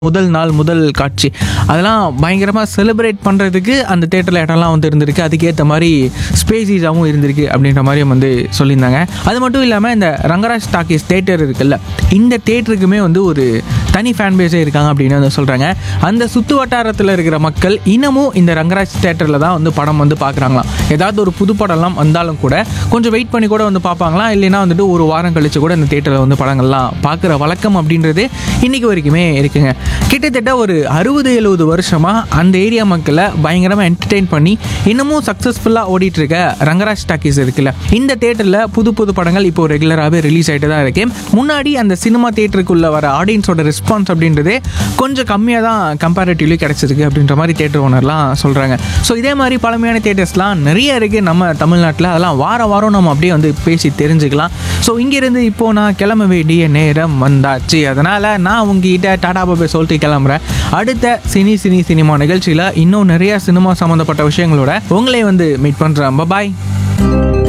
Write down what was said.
முதல் நாள் முதல் காட்சி அதெல்லாம் பயங்கரமாக செலிப்ரேட் பண்ணுறதுக்கு அந்த தேட்டரில் இடம்லாம் வந்து இருந்திருக்கு அதுக்கேற்ற மாதிரி ஸ்பேசிஸாகவும் இருந்திருக்கு அப்படின்ற மாதிரியும் வந்து சொல்லியிருந்தாங்க அது மட்டும் இல்லாமல் இந்த ரங்கராஜ் டாக்கீஸ் தேட்டர் இருக்குல்ல இந்த தேட்டருக்குமே வந்து ஒரு தனி ஃபேன் பேஸே இருக்காங்க அப்படின்னு வந்து சொல்கிறாங்க அந்த சுற்று வட்டாரத்தில் இருக்கிற மக்கள் இன்னமும் இந்த ரங்கராஜ் தேட்டரில் தான் வந்து படம் வந்து பார்க்குறாங்களாம் ஏதாவது ஒரு புது படம்லாம் வந்தாலும் கூட கொஞ்சம் வெயிட் பண்ணி கூட வந்து பார்ப்பாங்களாம் இல்லைன்னா வந்துட்டு ஒரு வாரம் கழிச்சு கூட இந்த தேட்டரில் வந்து படங்கள்லாம் பார்க்குற வழக்கம் அப்படின்றது இன்னைக்கு வரைக்குமே இருக்குங்க கிட்டத்தட்ட ஒரு அறுபது எழுபது வருஷமாக அந்த ஏரியா மக்களை பயங்கரமாக என்டர்டெயின் பண்ணி இன்னமும் சக்ஸஸ்ஃபுல்லாக ஓடிட்டு இருக்க ரங்கராஜ் டாக்கீஸ் இருக்குல்ல இந்த தேட்டரில் புது புது படங்கள் இப்போ ரெகுலராகவே ரிலீஸ் ஆகிட்டு தான் இருக்கு முன்னாடி அந்த சினிமா தேட்டருக்குள்ளே வர ஆடியன்ஸோட ரெஸ்பான்ஸ் அப்படின்றதே கொஞ்சம் கம்மியாக தான் கம்பேரிட்டிவ்லி கிடச்சிருக்கு அப்படின்ற மாதிரி தேட்டர் ஓனர்லாம் சொல்கிறாங்க ஸோ இதே மாதிரி பழமையான தேட்டர்ஸ்லாம் நிறைய இருக்குது நம்ம தமிழ்நாட்டில் அதெல்லாம் வார வாரம் நம்ம அப்படியே வந்து பேசி தெரிஞ்சுக்கலாம் ஸோ இங்கேருந்து இப்போது நான் கிளம்ப வேண்டிய நேரம் வந்தாச்சு அதனால் நான் உங்ககிட்ட டாடா பாபே சொல்லிட்டு கிளம்புறேன் அடுத்த சினி சினி சினிமா நிகழ்ச்சியில் இன்னும் நிறைய சினிமா சம்மந்தப்பட்ட விஷயங்களோட உங்களை வந்து மீட் பண்ணுறேன் பாய்